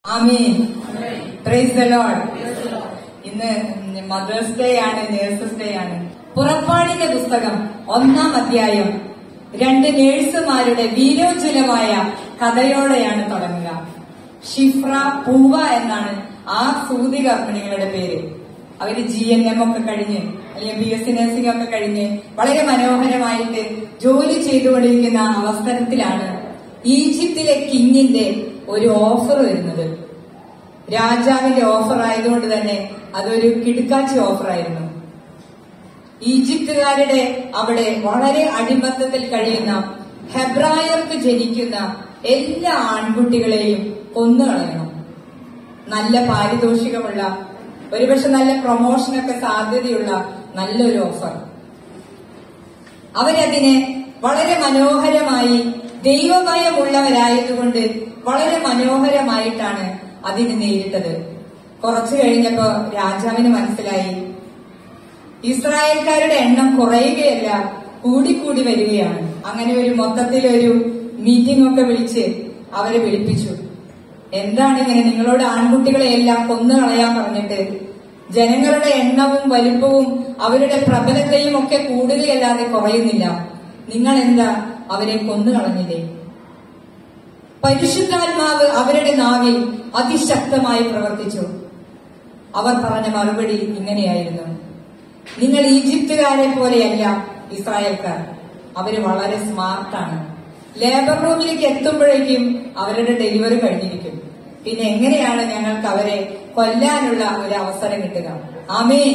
Amin praise the Lord ഇന്ന് mothers day ആണ് nurses day ആണ് പുറപ്പാടിന്റെ പുസ്തകം ഒന്നാം അധ്യായം രണ്ട് നേഴ്സുമാരുടെ വീരോജ്വലമായ കഥയോടെയാണ് തുടങ്ങുക ഷിഫ്ര പൂവ എന്നാണ് ആ സൂതി കർമ്മിണികളുടെ പേര് അവര് ജി എൻ എം ഒക്കെ കഴിഞ്ഞ് അല്ലെങ്കിൽ ബി എസ് സി നഴ്സിംഗ് ഒക്കെ കഴിഞ്ഞ് വളരെ മനോഹരമായിട്ട് ജോലി ചെയ്തുകൊണ്ടിരിക്കുന്ന അവസരത്തിലാണ് ഈജിപ്തിലെ കിങ്ങിന്റെ ഒരു ഓഫർ വരുന്നത് രാജാവിന്റെ ഓഫർ ആയതുകൊണ്ട് തന്നെ അതൊരു കിടുക്കാച്ചി ഓഫർ ആയിരുന്നു ഈജിപ്തുകാരുടെ അവിടെ വളരെ അടിമത്തത്തിൽ കഴിയുന്ന ഹെബ്രായർക്ക് ജനിക്കുന്ന എല്ലാ ആൺകുട്ടികളെയും കൊന്നുകളയണം നല്ല പാരിതോഷികമുള്ള ഒരുപക്ഷെ നല്ല പ്രൊമോഷനൊക്കെ സാധ്യതയുള്ള നല്ലൊരു ഓഫർ അവരതിനെ വളരെ മനോഹരമായി ദൈവഭയമുള്ളവരായതുകൊണ്ട് വളരെ മനോഹരമായിട്ടാണ് അതിനെ നേരിട്ടത് കുറച്ചു കഴിഞ്ഞപ്പോ രാജാവിന് മനസ്സിലായി ഇസ്രായേൽക്കാരുടെ എണ്ണം കുറയുകയല്ല കൂടിക്കൂടി വരികയാണ് അങ്ങനെ ഒരു മൊത്തത്തിലൊരു മീറ്റിംഗ് ഒക്കെ വിളിച്ച് അവരെ വിളിപ്പിച്ചു എന്താണ് ഇങ്ങനെ നിങ്ങളോട് ആൺകുട്ടികളെ എല്ലാം കൊന്നു കളയാൻ പറഞ്ഞിട്ട് ജനങ്ങളുടെ എണ്ണവും വലിപ്പവും അവരുടെ പ്രബലതയും ഒക്കെ കൂടുകയല്ലാതെ കുറയുന്നില്ല നിങ്ങൾ എന്താ അവരെ കൊന്നു കളഞ്ഞില്ലേ പരിശുദ്ധാത്മാവ് അവരുടെ നാവിൽ അതിശക്തമായി പ്രവർത്തിച്ചു അവർ പറഞ്ഞ മറുപടി ഇങ്ങനെയായിരുന്നു നിങ്ങൾ ഈജിപ്തുകാരെ പോലെയല്ല ഇസ്രായേൽക്കാർ അവര് വളരെ സ്മാർട്ടാണ് ലേബർ റൂമിലേക്ക് എത്തുമ്പോഴേക്കും അവരുടെ ഡെലിവറി കഴിഞ്ഞിരിക്കും പിന്നെ എങ്ങനെയാണ് ഞങ്ങൾക്ക് അവരെ കൊല്ലാനുള്ള ഒരു അവസരം കിട്ടുക ആമേൻ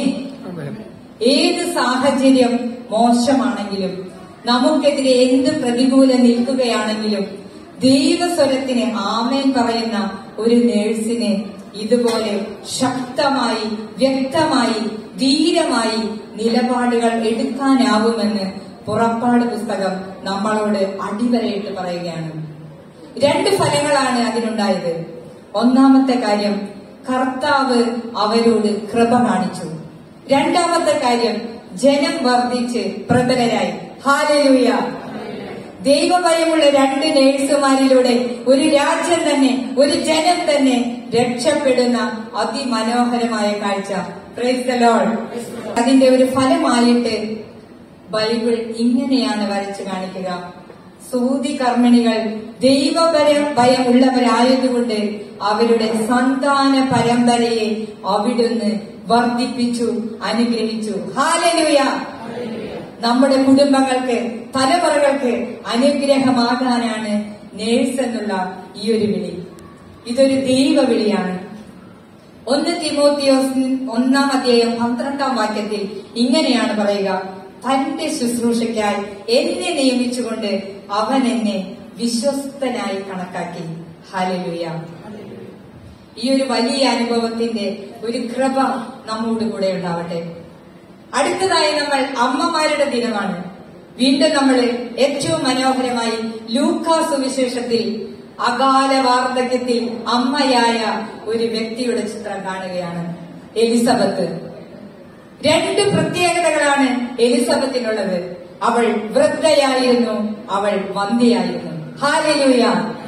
ഏത് സാഹചര്യം മോശമാണെങ്കിലും നമുക്കെതിരെ എന്ത് പ്രതികൂലം നിൽക്കുകയാണെങ്കിലും ദൈവസ്വരത്തിന് ആമേൻ പറയുന്ന ഒരു നേഴ്സിനെ ഇതുപോലെ ശക്തമായി വ്യക്തമായി ധീരമായി നിലപാടുകൾ എടുക്കാനാവുമെന്ന് പുറപ്പാട് പുസ്തകം നമ്മളോട് അടിവരയിട്ട് പറയുകയാണ് രണ്ട് ഫലങ്ങളാണ് അതിനുണ്ടായത് ഒന്നാമത്തെ കാര്യം കർത്താവ് അവരോട് കൃപ കാണിച്ചു രണ്ടാമത്തെ കാര്യം ജനം വർദ്ധിച്ച് പ്രബലരായി ഹാലലൂയ ദൈവഭയമുള്ള രണ്ട് നേഴ്സുമാരിലൂടെ ഒരു രാജ്യം തന്നെ ഒരു ജനം തന്നെ രക്ഷപ്പെടുന്ന അതിമനോഹരമായ കാഴ്ച പ്രൈസ് ദ ലോർഡ് അതിന്റെ ഒരു ഫലമായിട്ട് ബൈബിൾ ഇങ്ങനെയാണ് വരച്ചു കാണിക്കുക സൂതി കർമ്മിണികൾ ദൈവപര ഭയമുള്ളവരായതുകൊണ്ട് അവരുടെ സന്താന പരമ്പരയെ അവിടുന്ന് വർദ്ധിപ്പിച്ചു അനുഗ്രഹിച്ചു ഹാലലുയ നമ്മുടെ കുടുംബങ്ങൾക്ക് തലമുറകൾക്ക് അനുഗ്രഹമാകാനാണ് നേഴ്സ് എന്നുള്ള ഈ ഒരു വിളി ഇതൊരു ദൈവ വിളിയാണ് ഒന്ന് തിമോത്തിയോസ് ഒന്നാം അധ്യായം പന്ത്രണ്ടാം വാക്യത്തിൽ ഇങ്ങനെയാണ് പറയുക തന്റെ ശുശ്രൂഷയ്ക്കായി എന്നെ നിയമിച്ചുകൊണ്ട് അവൻ എന്നെ വിശ്വസ്തനായി കണക്കാക്കി ഹാലലുയ ഈ ഒരു വലിയ അനുഭവത്തിന്റെ ഒരു കൃപ നമ്മോട് കൂടെ ഉണ്ടാവട്ടെ അടുത്തതായി നമ്മൾ അമ്മമാരുടെ ദിനമാണ് വീണ്ടും നമ്മൾ ഏറ്റവും മനോഹരമായി ലൂക്കാ സുവിശേഷത്തിൽ അകാല വാർദ്ധക്യത്തിൽ അമ്മയായ ഒരു വ്യക്തിയുടെ ചിത്രം കാണുകയാണ് എലിസബത്ത് രണ്ട് പ്രത്യേകതകളാണ് എലിസബത്തിനുള്ളത് അവൾ വൃദ്ധയായിരുന്നു അവൾ വന്ധ്യയായിരുന്നു ഹാലലൂയ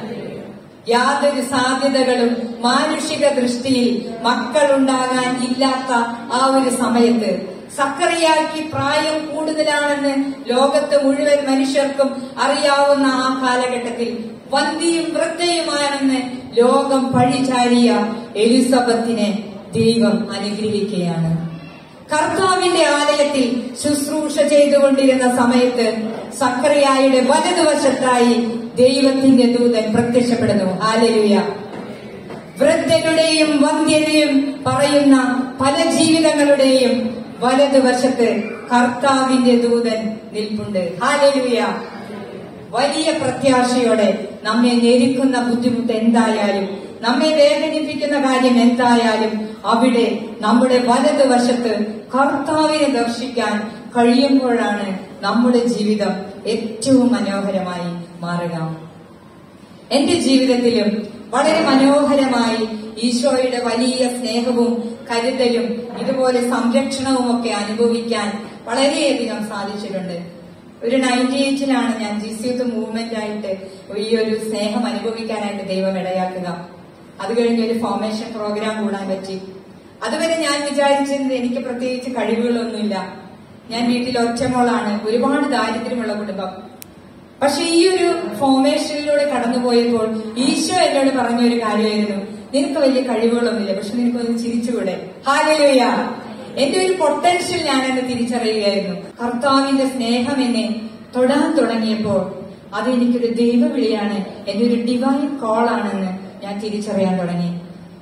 യാതൊരു സാധ്യതകളും മാനുഷിക ദൃഷ്ടിയിൽ മക്കളുണ്ടാകാൻ ഇല്ലാത്ത ആ ഒരു സമയത്ത് സക്കറിയാക്കി പ്രായം കൂടുതലാണെന്ന് ലോകത്ത് മുഴുവൻ മനുഷ്യർക്കും അറിയാവുന്ന ആ കാലഘട്ടത്തിൽ വന്തിയും വൃദ്ധയുമാണെന്ന് ലോകം പഴിചാരിയ എലിസബത്തിനെ ദൈവം അനുഗ്രഹിക്കുകയാണ് കർത്താവിന്റെ ആലയത്തിൽ ശുശ്രൂഷ ചെയ്തുകൊണ്ടിരുന്ന സമയത്ത് സക്കറിയായുടെ വലതുവശത്തായി ദൈവത്തിന്റെ ദൂതൻ പ്രത്യക്ഷപ്പെടുന്നു ആലരുയ വൃദ്ധനുടെയും വന്ധ്യതയും പറയുന്ന പല ജീവിതങ്ങളുടെയും വലതുവശത്ത് കർത്താവിന്റെ ദൂതൻ നിൽപ്പുണ്ട് ഹാലലുയ വലിയ പ്രത്യാശയോടെ നമ്മെ ഞെരുക്കുന്ന ബുദ്ധിമുട്ട് എന്തായാലും നമ്മെ വേദനിപ്പിക്കുന്ന കാര്യം എന്തായാലും അവിടെ നമ്മുടെ വലതുവശത്ത് കർത്താവിനെ ദർശിക്കാൻ കഴിയുമ്പോഴാണ് നമ്മുടെ ജീവിതം ഏറ്റവും മനോഹരമായി മാറുക എന്റെ ജീവിതത്തിലും വളരെ മനോഹരമായി ഈശോയുടെ വലിയ സ്നേഹവും കരുതലും ഇതുപോലെ സംരക്ഷണവും ഒക്കെ അനുഭവിക്കാൻ വളരെയധികം സാധിച്ചിട്ടുണ്ട് ഒരു നയൻറ്റി എയ്റ്റിലാണ് ഞാൻ ജിസ്യൂത്ത് മൂവ്മെന്റ് ആയിട്ട് ഈ ഒരു സ്നേഹം അനുഭവിക്കാനായിട്ട് ദൈവം ഇടയാക്കുക അത് കഴിഞ്ഞ് ഒരു ഫോർമേഷൻ പ്രോഗ്രാം കൂടാൻ പറ്റി അതുവരെ ഞാൻ വിചാരിച്ചിരുന്നത് എനിക്ക് പ്രത്യേകിച്ച് കഴിവുകളൊന്നുമില്ല ഞാൻ വീട്ടിൽ ഒറ്റമോളാണ് ഒരുപാട് ദാരിദ്ര്യമുള്ള കുടുംബം പക്ഷെ ഈ ഒരു ഫോർമേഷനിലൂടെ കടന്നുപോയപ്പോൾ ഈശോ എന്നോട് പറഞ്ഞ ഒരു കാര്യമായിരുന്നു നിനക്ക് വലിയ കഴിവുകളൊന്നുമില്ല പക്ഷെ നിനക്കൊന്ന് ചിരിച്ചുകൂടെ ഹാലലുയ എന്റെ ഒരു പൊട്ടൻഷ്യൽ ഞാൻ എന്നെ തിരിച്ചറിയുകയായിരുന്നു കർത്താവിന്റെ സ്നേഹം എന്നെ തൊടാൻ തുടങ്ങിയപ്പോൾ അത് എനിക്കൊരു ദൈവവിളിയാണ് എന്റെ ഒരു ഡിവൈൻ കോൾ ആണെന്ന് ഞാൻ തിരിച്ചറിയാൻ തുടങ്ങി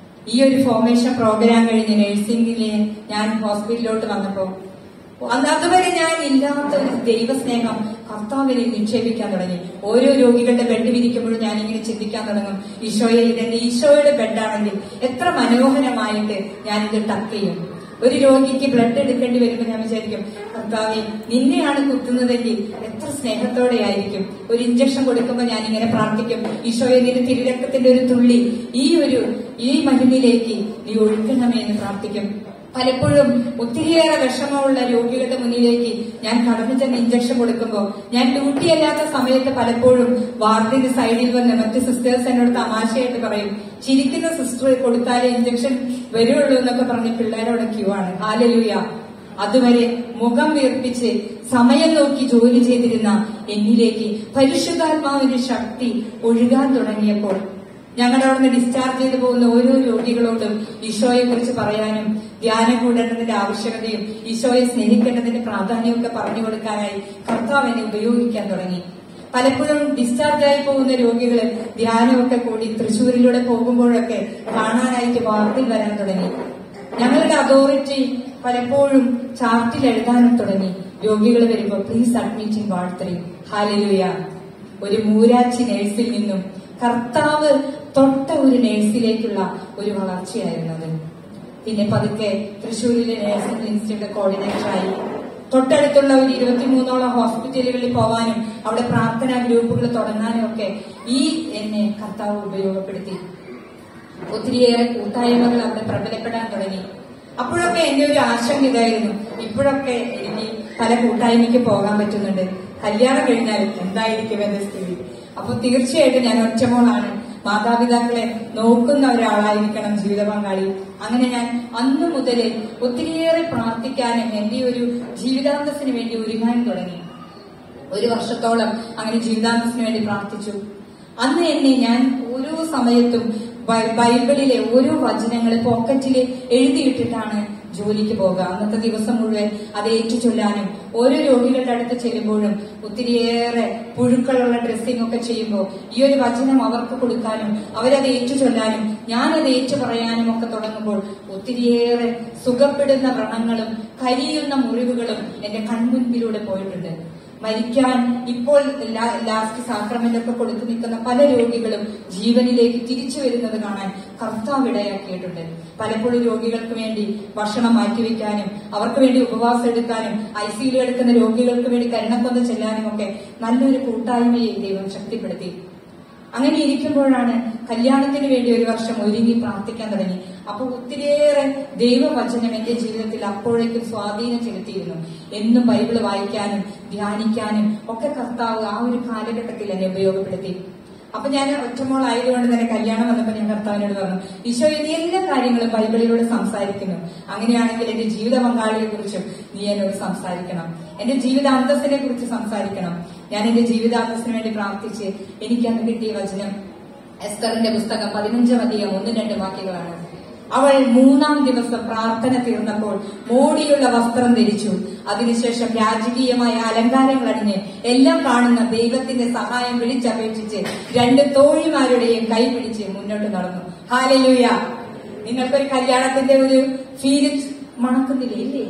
ഈ ഒരു ഫോർമേഷൻ പ്രോഗ്രാം കഴിഞ്ഞ് നഴ്സിംഗിലെ ഞാൻ ഹോസ്പിറ്റലിലോട്ട് വന്നപ്പോ അന്ന് അതുവരെ ഞാൻ ഇല്ലാത്ത ഒരു ദൈവസ്നേഹം കർത്താവിനെ നിക്ഷേപിക്കാൻ തുടങ്ങി ഓരോ രോഗികളുടെ ബെഡ് വിരിക്കുമ്പോഴും ഞാൻ ഇങ്ങനെ ചിന്തിക്കാൻ തുടങ്ങും ഈശോയെ ഇതെന്റെ ഈശോയുടെ ബെഡാണെങ്കിൽ എത്ര മനോഹരമായിട്ട് ഞാൻ ഇത് ടക്ക് ചെയ്യും ഒരു രോഗിക്ക് ബ്ലഡ് എടുക്കേണ്ടി വരുമ്പോൾ ഞാൻ വിചാരിക്കും കർത്താവെ നിന്നെയാണ് കുത്തുന്നതെങ്കിൽ എത്ര സ്നേഹത്തോടെ ആയിരിക്കും ഒരു ഇഞ്ചക്ഷൻ കൊടുക്കുമ്പോൾ ഞാൻ ഇങ്ങനെ പ്രാർത്ഥിക്കും ഈശോയെ നിന്റെ തിരുരക്തത്തിന്റെ ഒരു തുള്ളി ഈ ഒരു ഈ മരുന്നിലേക്ക് നീ ഒഴുക്കണമേ എന്ന് പ്രാർത്ഥിക്കും പലപ്പോഴും ഒത്തിരിയേറെ വിഷമമുള്ള രോഗികളുടെ മുന്നിലേക്ക് ഞാൻ കടന്നു ചെന്ന് ഇഞ്ചക്ഷൻ കൊടുക്കുമ്പോൾ ഞാൻ ഡ്യൂട്ടി അല്ലാത്ത സമയത്ത് പലപ്പോഴും വാർഡിന്റെ സൈഡിൽ വന്ന് മറ്റ് സിസ്റ്റേഴ്സ് എന്നോട് തമാശയായിട്ട് പറയും ചിരിക്കുന്ന സിസ്റ്റർ കൊടുത്താലേ ഇഞ്ചക്ഷൻ വരുള്ളൂ എന്നൊക്കെ പറഞ്ഞ് പിള്ളേരോടെ ക്യൂ ആണ് ഹാലലൂയ അതുവരെ മുഖം വീർപ്പിച്ച് സമയം നോക്കി ജോലി ചെയ്തിരുന്ന എന്നിലേക്ക് പരിശുദ്ധാത്മാവിന്റെ ശക്തി ഒഴുകാൻ തുടങ്ങിയപ്പോൾ ഞങ്ങളുടെ അവിടുന്ന് ഡിസ്ചാർജ് ചെയ്തു പോകുന്ന ഓരോ രോഗികളോടും ഈശോയെ കുറിച്ച് പറയാനും ധ്യാനം കൂടേണ്ടതിന്റെ ആവശ്യകതയും ഈശോയെ സ്നേഹിക്കേണ്ടതിന്റെ പ്രാധാന്യമൊക്കെ പറഞ്ഞു കൊടുക്കാനായി കർത്താവ് എന്നെ ഉപയോഗിക്കാൻ തുടങ്ങി പലപ്പോഴും ഡിസ്ചാർജ് ആയി പോകുന്ന രോഗികളെ ധ്യാനമൊക്കെ കൂടി തൃശ്ശൂരിലൂടെ പോകുമ്പോഴൊക്കെ കാണാനായിട്ട് വാർത്തയിൽ വരാൻ തുടങ്ങി ഞങ്ങളുടെ അതോറിറ്റി പലപ്പോഴും ചാർട്ടിൽ എഴുതാനും തുടങ്ങി രോഗികൾ വരുമ്പോൾ please admit in ward three hallelujah ഒരു മൂരാച്ചി നേഴ്സിൽ നിന്നും കർത്താവ് തൊട്ട ഒരു നേഴ്സിലേക്കുള്ള ഒരു വളർച്ചയായിരുന്നു അത് പിന്നെ പതുക്കെ തൃശ്ശൂരിലെ നേഴ്സിംഗ് ഇൻസ്റ്റിറ്റ്യൂട്ട് കോർഡിനേറ്ററായി തൊട്ടടുത്തുള്ള ഒരു ഇരുപത്തിമൂന്നോളം ഹോസ്പിറ്റലുകളിൽ പോവാനും അവിടെ പ്രാർത്ഥനാ ഗ്രൂപ്പുകൾ തുടങ്ങാനും ഒക്കെ ഈ എന്നെ കർത്താവ് ഉപയോഗപ്പെടുത്തി ഒത്തിരിയേറെ കൂട്ടായ്മകൾ അവിടെ പ്രബലപ്പെടാൻ തുടങ്ങി അപ്പോഴൊക്കെ എന്റെ ഒരു ആശങ്ക ഇതായിരുന്നു ഇപ്പോഴൊക്കെ എനിക്ക് പല കൂട്ടായ്മയ്ക്ക് പോകാൻ പറ്റുന്നുണ്ട് കല്യാണം കഴിഞ്ഞാൽ എന്തായിരിക്കും എന്റെ സ്ഥിതി അപ്പൊ തീർച്ചയായിട്ടും ഞാൻ ഒറ്റമോളാണ് മാതാപിതാക്കളെ നോക്കുന്ന ഒരാളായിരിക്കണം ജീവിത പങ്കാളി അങ്ങനെ ഞാൻ അന്നു മുതലേ ഒത്തിരിയേറെ പ്രാർത്ഥിക്കാനും എന്റെ ഒരു ജീവിതാന്തസ്സിന് വേണ്ടി ഒരുങ്ങാൻ തുടങ്ങി ഒരു വർഷത്തോളം അങ്ങനെ ജീവിതാന്തസ്സിന് വേണ്ടി പ്രാർത്ഥിച്ചു അന്ന് എന്നെ ഞാൻ ഓരോ സമയത്തും ബൈ- ബൈബിളിലെ ഓരോ വചനങ്ങൾ പോക്കറ്റിൽ എഴുതിയിട്ടിട്ടാണ് ജോലിക്ക് പോകുക അന്നത്തെ ദിവസം മുഴുവൻ അത് ഏറ്റുചൊല്ലാനും ഓരോ രോഗികളുടെ അടുത്ത് ചെല്ലുമ്പോഴും ഒത്തിരിയേറെ പുഴുക്കളുള്ള ഡ്രസ്സിംഗ് ഒക്കെ ചെയ്യുമ്പോൾ ഈ ഒരു വചനം അവർക്ക് കൊടുക്കാനും അവരത് ഏറ്റുചൊല്ലാനും ഞാനത് ഏറ്റു പറയാനും ഒക്കെ തുടങ്ങുമ്പോൾ ഒത്തിരിയേറെ സുഖപ്പെടുന്ന വ്രണങ്ങളും കരിയുന്ന മുറിവുകളും എന്റെ കൺമുൻപിലൂടെ പോയിട്ടുണ്ട് മരിക്കാൻ ഇപ്പോൾ ലാ- ലാസ്റ്റ് സാക്രമെന്റ് ഒക്കെ കൊടുത്തു നിൽക്കുന്ന പല രോഗികളും ജീവനിലേക്ക് തിരിച്ചു വരുന്നത് കാണാൻ കർത്താവ് ഇടയാക്കിയിട്ടുണ്ട് പലപ്പോഴും രോഗികൾക്ക് വേണ്ടി ഭക്ഷണം മാറ്റിവെക്കാനും അവർക്ക് വേണ്ടി ഉപവാസം എടുക്കാനും ഐ സിയിൽ എടുക്കുന്ന രോഗികൾക്ക് വേണ്ടി കരുണക്കൊന്ന് ചെല്ലാനും ഒക്കെ നല്ലൊരു കൂട്ടായ്മയെ ദൈവം ശക്തിപ്പെടുത്തി അങ്ങനെ ഇരിക്കുമ്പോഴാണ് കല്യാണത്തിന് വേണ്ടി ഒരു വർഷം ഒരുങ്ങി പ്രാർത്ഥിക്കാൻ തുടങ്ങി അപ്പൊ ഒത്തിരിയേറെ ദൈവവചനം എന്റെ ജീവിതത്തിൽ അപ്പോഴേക്കും സ്വാധീനം ചെലുത്തിയിരുന്നു എന്നും ബൈബിള് വായിക്കാനും ധ്യാനിക്കാനും ഒക്കെ കർത്താവ് ആ ഒരു കാലഘട്ടത്തിൽ എന്നെ ഉപയോഗപ്പെടുത്തി അപ്പൊ ഞാൻ ഒറ്റമോളായതുകൊണ്ട് തന്നെ കല്യാണം വന്നപ്പോൾ ഞാൻ കർത്താവിനോട് പറഞ്ഞു ഈശോ നീ എല്ലാ കാര്യങ്ങളും ബൈബിളിലൂടെ സംസാരിക്കുന്നു അങ്ങനെയാണെങ്കിൽ എന്റെ ജീവിത പങ്കാളിയെ കുറിച്ചും നീ എന്നോട് സംസാരിക്കണം എന്റെ ജീവിത അന്തസ്സിനെ കുറിച്ച് സംസാരിക്കണം ഞാൻ എന്റെ ജീവിതാന്തസ്സിന് വേണ്ടി പ്രാർത്ഥിച്ച് എനിക്ക് അന്ന് കിട്ടിയ വചനം എസ്തറിന്റെ പുസ്തകം പതിനഞ്ചാം അധികം ഒന്നും രണ്ട് വാക്യങ്ങളാണ് അവൾ മൂന്നാം ദിവസം പ്രാർത്ഥന തീർന്നപ്പോൾ മോടിയുള്ള വസ്ത്രം ധരിച്ചു അതിനുശേഷം രാജകീയമായ അലങ്കാരങ്ങൾ അണിഞ്ഞ് എല്ലാം കാണുന്ന ദൈവത്തിന്റെ സഹായം വിളിച്ചപേക്ഷിച്ച് രണ്ട് തോഴിമാരുടെയും കൈ പിടിച്ച് മുന്നോട്ട് നടന്നു ഹാലലൂയ നിങ്ങൾക്കൊരു കല്യാണത്തിന്റെ ഒരു ഫീല് മണക്കുന്നില്ലേ ഇല്ലേ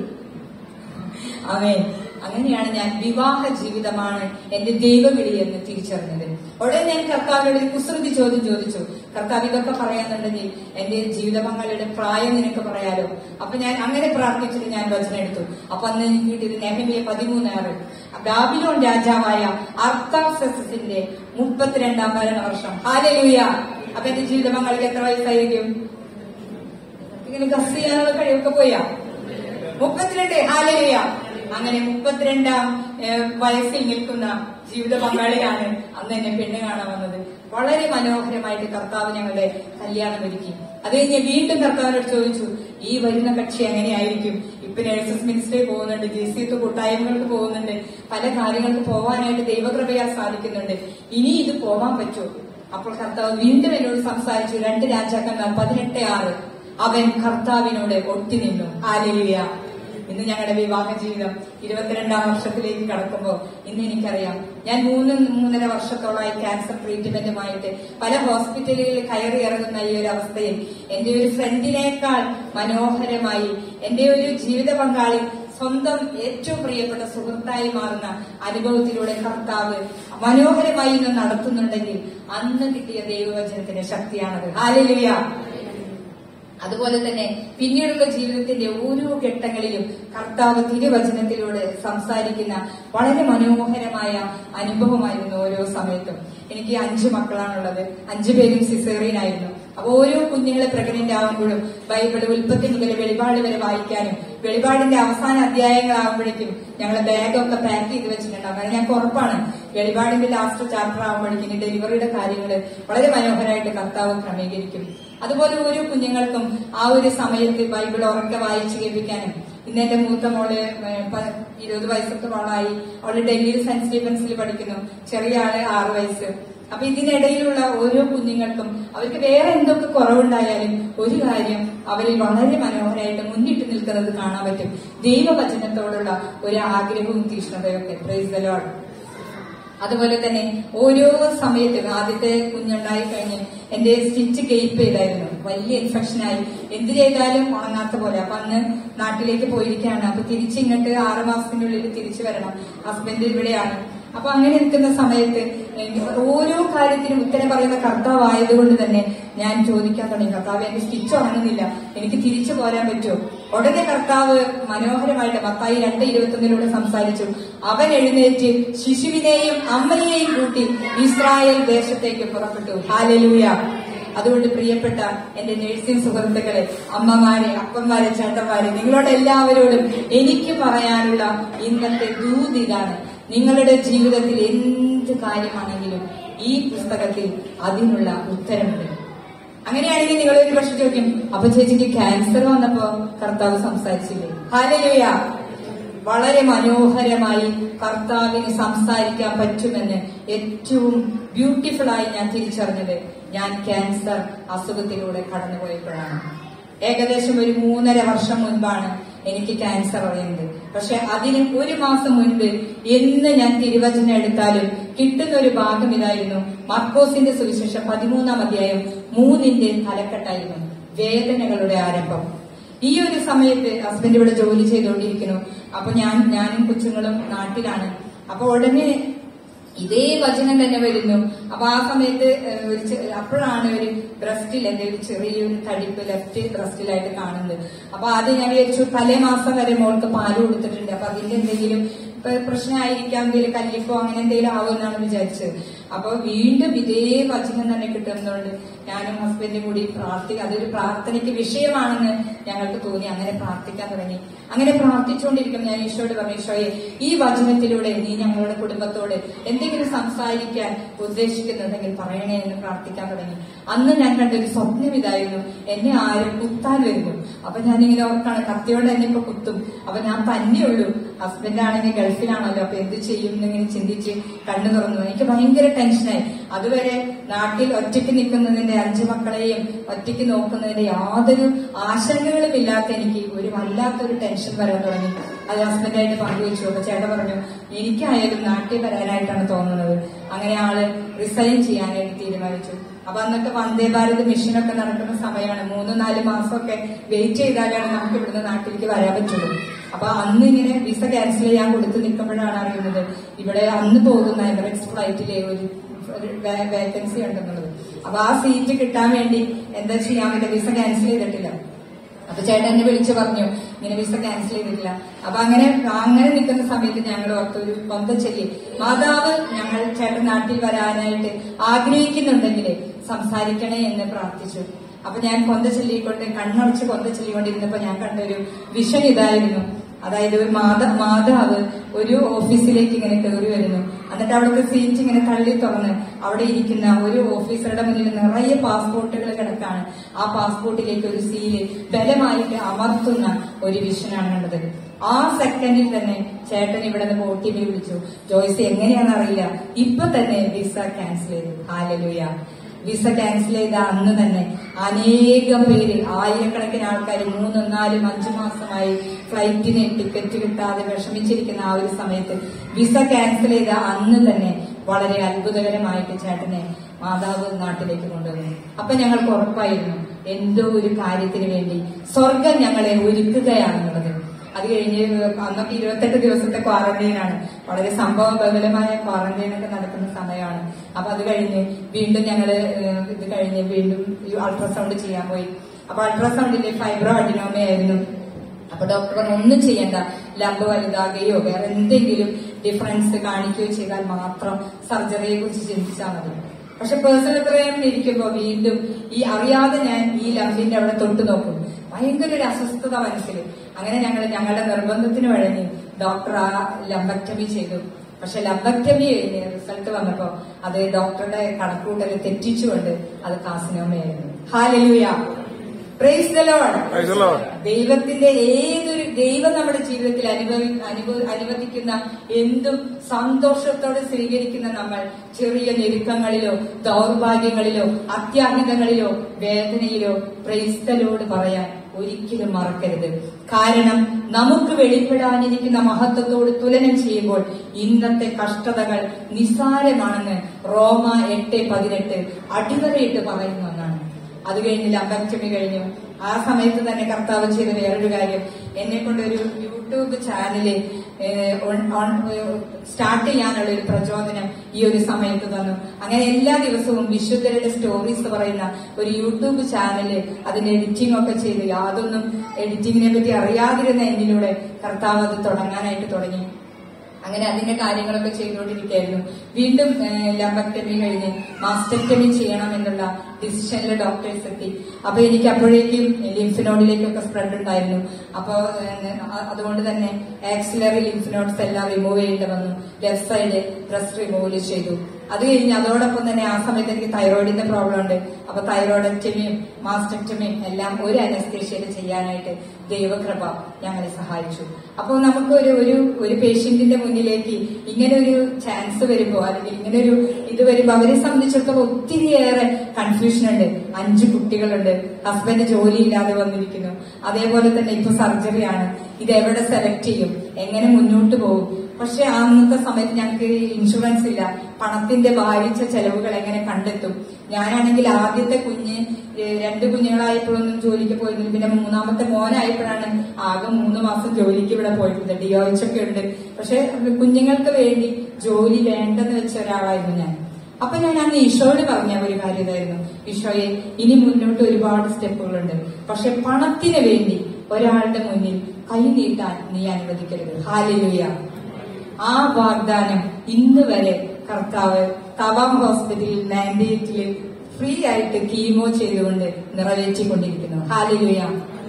അവേ അങ്ങനെയാണ് ഞാൻ വിവാഹ ജീവിതമാണ് എന്റെ ദൈവവിളി എന്ന് തിരിച്ചറിഞ്ഞത് ഉടനെ ഞാൻ കർത്താവിനോട് ഒരു കുസൃതി ചോദ്യം ചോദിച്ചു കർത്താവ് ഇതൊക്കെ പറയാന്നുണ്ടെങ്കിൽ എന്റെ ജീവിത പങ്കാളിയുടെ പ്രായം നിനക്ക് പറയാലോ അപ്പൊ ഞാൻ അങ്ങനെ പ്രാർത്ഥിച്ചിട്ട് ഞാൻ വചനം എടുത്തു അപ്പൊ അന്ന് എനിക്ക് കിട്ടിയത് നെഹമിയ പതിമൂന്നാറ് ബാബിലോൺ രാജാവായ അർത്ഥാസസിന്റെ മുപ്പത്തിരണ്ടാം ഭരണ വർഷം ഹാലലൂയ അപ്പൊ എന്റെ ജീവിത പങ്കാളിക്ക് എത്ര വയസ്സായിരിക്കും ഇങ്ങനെ ഗസ് ചെയ്യാനുള്ള കഴിവൊക്കെ പോയാ മുപ്പത്തിരണ്ട് ഹാലലിയ അങ്ങനെ മുപ്പത്തിരണ്ടാം ഏഹ്, വയസ്സിൽ നിൽക്കുന്ന ജീവിത പങ്കാളിയാണ് അന്ന് എന്നെ പെണ്ണ് കാണാൻ വന്നത് വളരെ മനോഹരമായിട്ട് കർത്താവ് ഞങ്ങളുടെ കല്യാണം ഒരുക്കി അത് കഴിഞ്ഞ് വീണ്ടും കർത്താവിനോട് ചോദിച്ചു ഈ വരുന്ന കക്ഷി എങ്ങനെയായിരിക്കും ഇപ്പൊ നേഴ്സസ് മിനിസ്റ്ററിൽ പോകുന്നുണ്ട് ജി സി കൂട്ടായ്മകൾക്ക് പോകുന്നുണ്ട് പല കാര്യങ്ങൾക്ക് പോവാനായിട്ട് ദൈവകൃപയാൽ സാധിക്കുന്നുണ്ട് ഇനി ഇത് പോവാൻ പറ്റുമോ അപ്പോൾ കർത്താവ് വീണ്ടും എന്നോട് സംസാരിച്ചു രണ്ട് രാജാക്കന്മാർ പതിനെട്ട് ആറ് അവൻ കർത്താവിനോട് ഒട്ടി നിന്നു ആലലിയ ഇന്ന് ഞങ്ങളുടെ വിവാഹ ജീവിതം ഇരുപത്തിരണ്ടാം വർഷത്തിലേക്ക് കടക്കുമ്പോൾ ഇന്ന് എനിക്കറിയാം ഞാൻ മൂന്ന് മൂന്നര വർഷത്തോളമായി ക്യാൻസർ ട്രീറ്റ്മെന്റുമായിട്ട് പല ഹോസ്പിറ്റലുകളിൽ കയറി ഇറങ്ങുന്ന ഈ ഒരു അവസ്ഥയിൽ എന്റെ ഒരു ഫ്രണ്ടിനേക്കാൾ മനോഹരമായി എന്റെ ഒരു ജീവിത പങ്കാളി സ്വന്തം ഏറ്റവും പ്രിയപ്പെട്ട സുഹൃത്തായി മാറുന്ന അനുഭവത്തിലൂടെ കർത്താവ് മനോഹരമായി ഇന്ന് നടത്തുന്നുണ്ടെങ്കിൽ അന്ന് കിട്ടിയ ദൈവവചനത്തിന്റെ ശക്തിയാണത് ഹാലലുയ അതുപോലെ തന്നെ പിന്നീടുള്ള ജീവിതത്തിന്റെ ഓരോ ഘട്ടങ്ങളിലും കർത്താവ് തിരുവചനത്തിലൂടെ സംസാരിക്കുന്ന വളരെ മനോഹരമായ അനുഭവമായിരുന്നു ഓരോ സമയത്തും എനിക്ക് അഞ്ചു മക്കളാണുള്ളത് അഞ്ചു പേരും സിസേറിയനായിരുന്നു അപ്പൊ ഓരോ കുഞ്ഞുങ്ങളെ പ്രഗ്നന്റ് ആകുമ്പോഴും ബൈബിൾ ഉൽപ്പത്തി മുതൽ വെളിപാട് വരെ വായിക്കാനും വെളിപാടിന്റെ അവസാന അധ്യായങ്ങളാകുമ്പോഴേക്കും ഞങ്ങൾ ബാഗൊക്കെ പാക്ക് ചെയ്ത് വെച്ചിട്ടുണ്ടാവും കാരണം ഞങ്ങൾക്ക് ഉറപ്പാണ് വെളിപാടിന്റെ ലാസ്റ്റ് ചാപ്റ്റർ ആകുമ്പോഴേക്കും ഡെലിവറിയുടെ കാര്യങ്ങൾ വളരെ മനോഹരമായിട്ട് കർത്താവ് ക്രമീകരിക്കും അതുപോലെ ഓരോ കുഞ്ഞുങ്ങൾക്കും ആ ഒരു സമയത്ത് ബൈബിൾ ഉറക്കെ വായിച്ചു കേൾപ്പിക്കാനും ഇന്ന് എന്റെ മൂത്ത മോള് ഏഹ്, പ- ഇരുപത് വയസ്സത്തെ മോളായി അവള് ഡൽഹിയിൽ സെന്റ് സ്റ്റീഫൻസിൽ പഠിക്കുന്നു ചെറിയ ആള് ആറ് വയസ്സ് അപ്പൊ ഇതിനിടയിലുള്ള ഓരോ കുഞ്ഞുങ്ങൾക്കും അവർക്ക് വേറെ എന്തൊക്കെ കുറവുണ്ടായാലും ഒരു കാര്യം അവരിൽ വളരെ മനോഹരമായിട്ട് മുന്നിട്ട് നിൽക്കുന്നത് കാണാൻ പറ്റും ദൈവവചനത്തോടുള്ള ഒരു ആഗ്രഹവും തീഷ്ണതയൊക്കെ പ്രൈസ് ദ ലോർഡ് അതുപോലെ തന്നെ ഓരോ സമയത്ത് ആദ്യത്തെ കുഞ്ഞുണ്ടായി കഴിഞ്ഞ് എന്റെ സ്റ്റിച്ച് കേപ്പ് ചെയ്തായിരുന്നു വലിയ ഇൻഫെക്ഷനായി എന്ത് ചെയ്താലും ഉണങ്ങാത്ത പോലെ അപ്പൊ അന്ന് നാട്ടിലേക്ക് പോയിരിക്കുകയാണ് അപ്പൊ തിരിച്ചിങ്ങോട്ട് ആറു മാസത്തിനുള്ളിൽ തിരിച്ചു വരണം ഹസ്ബൻഡ് ഇവിടെയാണ് അപ്പൊ അങ്ങനെ നിൽക്കുന്ന സമയത്ത് എനിക്ക് ഓരോ കാര്യത്തിനും ഉത്തരം പറയുന്ന കർത്താവ് ആയതുകൊണ്ട് തന്നെ ഞാൻ ചോദിക്കാൻ തുടങ്ങി കർത്താവ് എന്റെ സ്റ്റിച്ച് ഉണങ്ങുന്നില്ല എനിക്ക് തിരിച്ചു പോരാൻ പറ്റുമോ ഉടനെ കർത്താവ് മനോഹരമായിട്ട് പത്തായി രണ്ട് ഇരുപത്തൊന്നിലൂടെ സംസാരിച്ചു അവൻ എഴുന്നേറ്റ് ശിശുവിനെയും അമ്മയെയും കൂട്ടി ഇസ്രായേൽ ദേശത്തേക്ക് പുറപ്പെട്ടു ഹാലലൂയ അതുകൊണ്ട് പ്രിയപ്പെട്ട എന്റെ നഴ്സിംഗ് സുഹൃത്തുക്കളെ അമ്മമാരെ അപ്പന്മാരെ ചേട്ടന്മാരെ നിങ്ങളോട് എല്ലാവരോടും എനിക്ക് പറയാനുള്ള ഇന്നത്തെ ദൂത് ഇതാണ് നിങ്ങളുടെ ജീവിതത്തിൽ എന്ത് കാര്യമാണെങ്കിലും ഈ പുസ്തകത്തിൽ അതിനുള്ള ഉത്തരമുണ്ട് അങ്ങനെയാണെങ്കിൽ നിങ്ങൾ ഒരു പക്ഷെ ചോദിക്കും അപ്പൊ ചേച്ചിക്ക് ക്യാൻസർ വന്നപ്പോ കർത്താവ് സംസാരിച്ചില്ലേ ഹാലലുയ വളരെ മനോഹരമായി കർത്താവിന് സംസാരിക്കാൻ പറ്റുമെന്ന് ഏറ്റവും ബ്യൂട്ടിഫുൾ ആയി ഞാൻ തിരിച്ചറിഞ്ഞത് ഞാൻ ക്യാൻസർ അസുഖത്തിലൂടെ കടന്നുപോയപ്പോഴാണ് ഏകദേശം ഒരു മൂന്നര വർഷം മുൻപാണ് എനിക്ക് ക്യാൻസർ അറിയുന്നത് പക്ഷെ അതിന് ഒരു മാസം മുൻപ് എന്ന് ഞാൻ തിരുവചനം എടുത്താലും കിട്ടുന്ന ഒരു ഭാഗം ഇതായിരുന്നു മർക്കോസിന്റെ സുവിശേഷം പതിമൂന്നാം അധ്യായം മൂന്നിന്റെ തലക്കെട്ടായിരുന്നു വേദനകളുടെ ആരംഭം ഈ ഒരു സമയത്ത് ഹസ്ബൻഡ് ഇവിടെ ജോലി ചെയ്തുകൊണ്ടിരിക്കുന്നു അപ്പൊ ഞാൻ ഞാനും കൊച്ചുങ്ങളും നാട്ടിലാണ് അപ്പൊ ഉടനെ ഇതേ വചനം തന്നെ വരുന്നു അപ്പൊ ആ സമയത്ത് ഏഹ്, ഒരു ചെ- അപ്പോഴാണ് ഒരു ബ്രസ്റ്റിൽ എന്റെ ഒരു ചെറിയൊരു തടിപ്പ് ലെഫ്റ്റ് ബ്രസ്റ്റിലായിട്ട് കാണുന്നത് അപ്പൊ ആദ്യം ഞാൻ വിചാരിച്ചു തലേ മാസം വരെ മോൾക്ക് പാല് കൊടുത്തിട്ടുണ്ട് അപ്പൊ അതിന്റെ എന്തെങ്കിലും ഇപ്പൊ പ്രശ്നമായിരിക്കാം എന്തെങ്കിലും കല്ലിപ്പോ അങ്ങനെ എന്തെങ്കിലും ആവുമെന്നാണ് വിചാരിച്ചത് അപ്പൊ വീണ്ടും ഇതേ വചനം തന്നെ കിട്ടുന്നതുകൊണ്ട് ഞാനും ഹസ്ബൻഡും കൂടി പ്രാർത്ഥിക്കുക അതൊരു പ്രാർത്ഥനയ്ക്ക് വിഷയമാണെന്ന് ഞങ്ങൾക്ക് തോന്നി അങ്ങനെ പ്രാർത്ഥിക്കാൻ തുടങ്ങി അങ്ങനെ പ്രാർത്ഥിച്ചുകൊണ്ടിരിക്കും ഞാൻ ഈശോയോട് പറഞ്ഞു ഈശോയെ ഈ വചനത്തിലൂടെ നീ ഞങ്ങളുടെ കുടുംബത്തോട് എന്തെങ്കിലും സംസാരിക്കാൻ ഉദ്ദേശിക്കുന്നുണ്ടെങ്കിൽ പറയണേ എന്ന് പ്രാർത്ഥിക്കാൻ തുടങ്ങി അന്ന് ഞാൻ കണ്ട ഒരു സ്വപ്നം ഇതായിരുന്നു എന്നെ ആരും കുത്താൻ വരുന്നു അപ്പൊ ഞാനിങ്ങനെ ഓർക്കാണ് കത്തിയോടെ എന്നെ ഇപ്പൊ കുത്തും അപ്പൊ ഞാൻ തന്നെയുള്ളൂ ഹസ്ബൻഡ് ആണെങ്കിൽ ഗൾഫിലാണല്ലോ അപ്പൊ എന്ത് ചെയ്യും എന്നിങ്ങനെ ചിന്തിച്ച് കണ്ണു തുറന്നു എനിക്ക് ഭയങ്കര ടെൻഷനായി അതുവരെ നാട്ടിൽ ഒറ്റയ്ക്ക് നിൽക്കുന്നതിന്റെ അഞ്ചു മക്കളെയും ഒറ്റയ്ക്ക് നോക്കുന്നതിന്റെ യാതൊരു ആശങ്കകളും ഇല്ലാത്ത എനിക്ക് ഒരു വല്ലാത്തൊരു ടെൻഷൻ വരാൻ തുടങ്ങി അത് ഹസ്ബൻഡായിട്ട് പങ്കുവെച്ചു അപ്പൊ ചേട്ടൻ പറഞ്ഞു എനിക്കായാലും നാട്ടിൽ വരാനായിട്ടാണ് തോന്നുന്നത് അങ്ങനെ ആള് റിസൈൻ ചെയ്യാനായിട്ട് തീരുമാനിച്ചു അപ്പൊ അന്നൊക്കെ വന്ദേ ഭാരത് മിഷനൊക്കെ നടക്കുന്ന സമയമാണ് മൂന്ന് നാല് മാസമൊക്കെ വെയിറ്റ് ചെയ്താലാണ് നമുക്ക് ഇവിടുന്ന് നാട്ടിലേക്ക് വരാൻ പറ്റുള്ളൂ അപ്പൊ അന്ന് ഇങ്ങനെ വിസ ക്യാൻസൽ ചെയ്യാൻ കൊടുത്ത് നിൽക്കുമ്പോഴാണ് അറിയുന്നത് ഇവിടെ അന്ന് പോകുന്ന എമിറേറ്റ്സ് ഫ്ലൈറ്റിലെ ഒരു ഒരു വേക്കൻസി ഉണ്ടെന്നുള്ളത് അപ്പൊ ആ സീറ്റ് കിട്ടാൻ വേണ്ടി എന്താ ചെയ്യാൻ പറ്റില്ല വിസ ക്യാൻസൽ ചെയ്തിട്ടില്ല അപ്പൊ ചേട്ടൻ എന്നെ വിളിച്ചു പറഞ്ഞു ഇങ്ങനെ വിസ ക്യാൻസൽ ചെയ്തിട്ടില്ല അപ്പൊ അങ്ങനെ അങ്ങനെ നിൽക്കുന്ന സമയത്ത് ഞങ്ങൾ ഓർത്തൊരു കൊന്ത ചൊല്ലി മാതാവ് ഞങ്ങൾ ചേട്ടൻ നാട്ടിൽ വരാനായിട്ട് ആഗ്രഹിക്കുന്നുണ്ടെങ്കിൽ സംസാരിക്കണേ എന്ന് പ്രാർത്ഥിച്ചു അപ്പൊ ഞാൻ കൊന്ത ചൊല്ലിക്കൊണ്ട് കണ്ണടച്ച് കൊന്ത ചൊല്ലിക്കൊണ്ടിരുന്നപ്പോ ഞാൻ കണ്ട ഒരു വിഷൻ ഇതായിരുന്നു അതായത് ഒരു മാത മാതാവ് ഒരു ഓഫീസിലേക്ക് ഇങ്ങനെ കയറി വരുന്നു എന്നിട്ട് അവിടുത്തെ സീറ്റ് ഇങ്ങനെ തള്ളി തുറന്ന് അവിടെ ഇരിക്കുന്ന ഒരു ഓഫീസറുടെ മുന്നിൽ നിറയെ പാസ്പോർട്ടുകൾ കിടക്കാണ് ആ പാസ്പോർട്ടിലേക്ക് ഒരു സീല് ബലമായിട്ട് അമർത്തുന്ന ഒരു വിഷനാണ് കണ്ടത് ആ സെക്കൻഡിൽ തന്നെ ചേട്ടൻ ഇവിടെ നിന്ന് ഒ ടി പി വിളിച്ചു ജോയ്സ് എങ്ങനെയാണെന്ന് അറിയില്ല ഇപ്പൊ തന്നെ വിസ ക്യാൻസൽ ചെയ്തു ഹാലലുയ വിസ ക്യാൻസൽ ചെയ്ത അന്ന് തന്നെ അനേകം പേര് ആയിരക്കണക്കിന് ആൾക്കാർ മൂന്നും നാലും അഞ്ചു മാസമായി ഫ്ലൈറ്റിന് ടിക്കറ്റ് കിട്ടാതെ വിഷമിച്ചിരിക്കുന്ന ആ ഒരു സമയത്ത് വിസ ക്യാൻസൽ ചെയ്ത അന്ന് തന്നെ വളരെ അത്ഭുതകരമായിട്ട് ചേട്ടനെ മാതാവ് നാട്ടിലേക്ക് കൊണ്ടുവന്നു അപ്പൊ ഞങ്ങൾക്ക് ഉറപ്പായിരുന്നു എന്തോ ഒരു കാര്യത്തിന് വേണ്ടി സ്വർഗം ഞങ്ങളെ ഒരുക്കുകയാണെന്നുള്ളത് അത് കഴിഞ്ഞ് അന്നൊക്കെ ഇരുപത്തെട്ട് ദിവസത്തെ ക്വാറന്റൈനാണ് വളരെ സംഭവ ബഹുലമായ ക്വാറന്റൈൻ ഒക്കെ നടക്കുന്ന സമയമാണ് അപ്പൊ അത് കഴിഞ്ഞ് വീണ്ടും ഞങ്ങള് ഏഹ്, ഇത് കഴിഞ്ഞ് വീണ്ടും അൾട്രാസൗണ്ട് ചെയ്യാൻ പോയി അപ്പൊ അൾട്രാസൗണ്ടിന്റെ ഫൈബ്രോ അഡിനോമയായിരുന്നു അപ്പൊ ഡോക്ടർ പറഞ്ഞു ഒന്നും ചെയ്യണ്ട ലംബ് വലുതാകുകയോ വേറെ എന്തെങ്കിലും ഡിഫറൻസ് കാണിക്കുകയോ ചെയ്താൽ മാത്രം സർജറിയെ കുറിച്ച് ചിന്തിച്ചാൽ മതി പക്ഷെ പേഴ്സണൽ പ്രേയം ഇരിക്കുമ്പോ വീണ്ടും ഈ അറിയാതെ ഞാൻ ഈ ലംബിന്റെ അവിടെ തൊട്ട് നോക്കും ഭയങ്കര ഒരു അസ്വസ്ഥത മനസ്സിൽ അങ്ങനെ ഞങ്ങൾ ഞങ്ങളുടെ നിർബന്ധത്തിന് വഴങ്ങി ഡോക്ടർ ആ ലംബക്ടമി ചെയ്തു പക്ഷെ ലംബക്ടമി കഴിഞ്ഞ് റിസൾട്ട് വന്നപ്പോ അത് ഡോക്ടറുടെ കണക്കൂട്ടൽ തെറ്റിച്ചുകൊണ്ട് അത് കാസിനോമയായിരുന്നു hallelujah praise the Lord Praise the Lord. ദൈവത്തിന്റെ ഏതൊരു ദൈവം നമ്മുടെ ജീവിതത്തിൽ അനുഭവി അനുഭവ അനുവദിക്കുന്ന എന്തും സന്തോഷത്തോടെ സ്വീകരിക്കുന്ന നമ്മൾ ചെറിയ ഞെരുക്കങ്ങളിലോ ദൗർഭാഗ്യങ്ങളിലോ അത്യാഹിതങ്ങളിലോ വേദനയിലോ പ്രൈസ്തലോട് പറയാൻ ഒരിക്കലും മറക്കരുത് കാരണം നമുക്ക് വെളിപ്പെടാനിരിക്കുന്ന മഹത്വത്തോട് തുലനം ചെയ്യുമ്പോൾ ഇന്നത്തെ കഷ്ടതകൾ നിസ്സാരമാണെന്ന് റോമ എട്ട് പതിനെട്ട് അടിവരയിട്ട് പറയുന്ന ഒന്നാണ് അത് കഴിഞ്ഞ് ലംബക്ടമി കഴിഞ്ഞു ആ സമയത്ത് തന്നെ കർത്താവ് ചെയ്ത വേറൊരു കാര്യം എന്നെ കൊണ്ട് ഒരു യൂട്യൂബ് ചാനല് സ്റ്റാർട്ട് ചെയ്യാനുള്ള ഒരു പ്രചോദനം ഈ ഒരു സമയത്ത് തന്നു അങ്ങനെ എല്ലാ ദിവസവും വിശുദ്ധരുടെ സ്റ്റോറീസ് പറയുന്ന ഒരു യൂട്യൂബ് ചാനല് അതിന്റെ എഡിറ്റിംഗ് ഒക്കെ ചെയ്ത് യാതൊന്നും എഡിറ്റിങ്ങിനെ പറ്റി അറിയാതിരുന്ന എന്നിലൂടെ കർത്താവ് അത് തുടങ്ങാനായിട്ട് തുടങ്ങി അങ്ങനെ അതിന്റെ കാര്യങ്ങളൊക്കെ ചെയ്തുകൊണ്ടിരിക്കുകയായിരുന്നു വീണ്ടും ലംബക്ടമി കഴിഞ്ഞ് മാസ്റ്റക്ടമി ചെയ്യണം എന്നുള്ള ഡിസിഷനിൽ ഡോക്ടേഴ്സ് എത്തി അപ്പൊ എനിക്ക് അപ്പോഴേക്കും ലിംഫ് നോഡിലേക്കൊക്കെ സ്പ്രെഡ് ഉണ്ടായിരുന്നു അപ്പൊ ഏഹ്, അ- അതുകൊണ്ട് തന്നെ ആക്സിലറി ലിംഫ് നോഡ്സ് എല്ലാം റിമൂവ് ചെയ്യേണ്ടി വന്നു ലെഫ്റ്റ് സൈഡ് ബ്രസ്റ്റ് റിമൂവ് ചെയ്തു അത് കഴിഞ്ഞ് അതോടൊപ്പം തന്നെ ആ സമയത്ത് എനിക്ക് തൈറോയിഡിന്റെ പ്രോബ്ലം ഉണ്ട് അപ്പൊ തൈറോയിഡക്ടമിയും മാസ്റ്റക്ടമിയും എല്ലാം ഒരു അനസ്തേഷ്യയിൽ ചെയ്യാനായിട്ട് ദൈവകൃപ ഞങ്ങളെ സഹായിച്ചു അപ്പോൾ നമുക്ക് ഒരു ഒരു ഒരു പേഷ്യന്റിന്റെ മുന്നിലേക്ക് ഇങ്ങനെ ഒരു ചാൻസ് വരുമ്പോ അല്ലെങ്കിൽ ഇങ്ങനെ ഒരു ഇത് വരുമ്പോ അവരെ സംബന്ധിച്ചിടത്തോളം ഒത്തിരിയേറെ കൺഫ്യൂഷൻ ഉണ്ട് അഞ്ചു കുട്ടികളുണ്ട് ഹസ്ബൻഡ് ജോലിയില്ലാതെ വന്നിരിക്കുന്നു അതേപോലെ തന്നെ ഇപ്പൊ സർജറിയാണ് ഇത് എവിടെ സെലക്ട് ചെയ്യും എങ്ങനെ മുന്നോട്ട് പോകും പക്ഷെ അന്നത്തെ സമയത്ത് ഞങ്ങൾക്ക് ഇൻഷുറൻസ് ഇല്ല പണത്തിന്റെ ഭാരിച്ച ചെലവുകൾ എങ്ങനെ കണ്ടെത്തും ഞാനാണെങ്കിൽ ആദ്യത്തെ കുഞ്ഞ് ഏഹ് രണ്ട് കുഞ്ഞുങ്ങളായപ്പോഴൊന്നും ജോലിക്ക് പോയിരുന്നു പിന്നെ മൂന്നാമത്തെ മോനായപ്പോഴാണ് ആകെ മൂന്ന് മാസം ജോലിക്ക് ഇവിടെ പോയിട്ടുണ്ട് ഡിയോയിച്ചൊക്കെ ഉണ്ട് പക്ഷെ കുഞ്ഞുങ്ങൾക്ക് വേണ്ടി ജോലി വേണ്ടെന്ന് വെച്ച ഒരാളായിരുന്നു ഞാൻ അപ്പൊ ഞാൻ അന്ന് ഈശോയോട് പറഞ്ഞ ഒരു കാര്യം ഇതായിരുന്നു ഈശോയെ ഇനി മുന്നോട്ട് ഒരുപാട് സ്റ്റെപ്പുകളുണ്ട് പക്ഷെ പണത്തിന് വേണ്ടി ഒരാളുടെ മുന്നിൽ കൈ നീട്ടാൻ നീ അനുവദിക്കരുത് ഹാലിലുയ ആ വാഗ്ദാനം ഇന്ന് വരെ കർത്താവ് തവാം ഹോസ്പിറ്റലിൽ മാൻഡേറ്റിൽ ഫ്രീ ആയിട്ട് കീമോ ചെയ്തുകൊണ്ട് നിറവേറ്റിക്കൊണ്ടിരിക്കുന്നു ഹാലിലുയ